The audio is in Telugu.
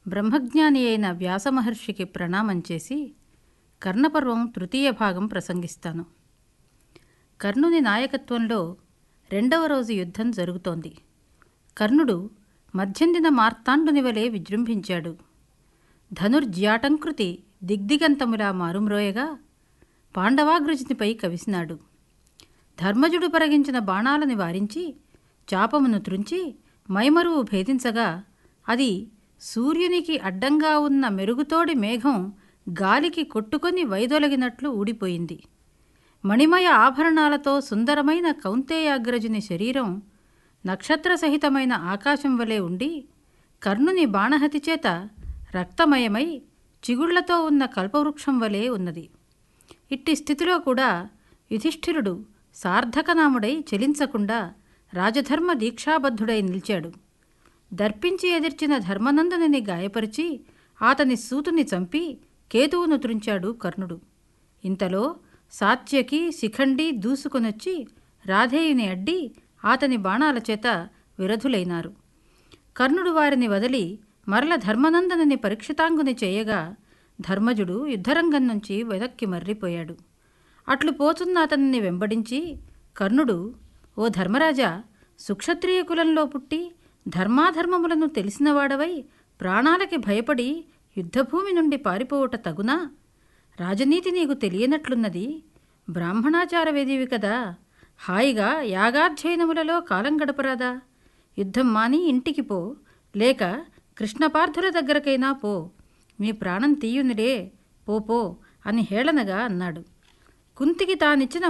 బ్రహ్మజ్ఞాని అయిన వ్యాసమహర్షికి ప్రణామం చేసి కర్ణపర్వం తృతీయ భాగం ప్రసంగిస్తాను కర్ణుని నాయకత్వంలో రెండవ రోజు యుద్ధం జరుగుతోంది కర్ణుడు మధ్యందిన మార్తాండుని వలె విజృంభించాడు ధనుర్జ్యాటంకృతి దిగ్దిగంతములా మారుమ్రోయగా పాండవాగ్రజునిపై కవిసినాడు ధర్మజుడు పరగించిన బాణాలని వారించి చాపమును త్రుంచి మైమరువు భేదించగా అది సూర్యునికి అడ్డంగా ఉన్న మెరుగుతోడి మేఘం గాలికి కొట్టుకొని వైదొలగినట్లు ఊడిపోయింది మణిమయ ఆభరణాలతో సుందరమైన కౌంతేయాగ్రజుని శరీరం నక్షత్ర సహితమైన ఆకాశం వలె ఉండి కర్ణుని బాణహతి చేత రక్తమయమై చిగుళ్లతో ఉన్న కల్పవృక్షం వలె ఉన్నది ఇట్టి స్థితిలో కూడా యుధిష్ఠిరుడు సార్థకనాముడై చెలించకుండా రాజధర్మ దీక్షాబద్ధుడై నిలిచాడు దర్పించి ఎదిర్చిన ధర్మనందనుని గాయపరిచి అతని సూతుని చంపి కేతువును త్రుంచాడు కర్ణుడు ఇంతలో సాత్యకి శిఖండి దూసుకొనొచ్చి రాధేయుని అడ్డి అతని బాణాల చేత విరధులైనారు కర్ణుడు వారిని వదిలి మరల ధర్మనందనుని పరీక్షితాంగుని చేయగా ధర్మజుడు యుద్ధరంగం నుంచి వెనక్కి మర్రిపోయాడు అట్లు పోతున్న అతనిని వెంబడించి కర్ణుడు ఓ ధర్మరాజా సుక్షత్రియ కులంలో పుట్టి ధర్మాధర్మములను తెలిసినవాడవై ప్రాణాలకి భయపడి యుద్ధభూమి నుండి పారిపోవుట తగునా రాజనీతి నీకు తెలియనట్లున్నది బ్రాహ్మణాచార వేదివి కదా హాయిగా యాగాధ్యయనములలో కాలం గడపరాదా యుద్ధం మాని ఇంటికి పో లేక కృష్ణపార్థుల దగ్గరకైనా పో మీ ప్రాణం తీయునిలే పో పో అని హేళనగా అన్నాడు కుంతికి తానిచ్చిన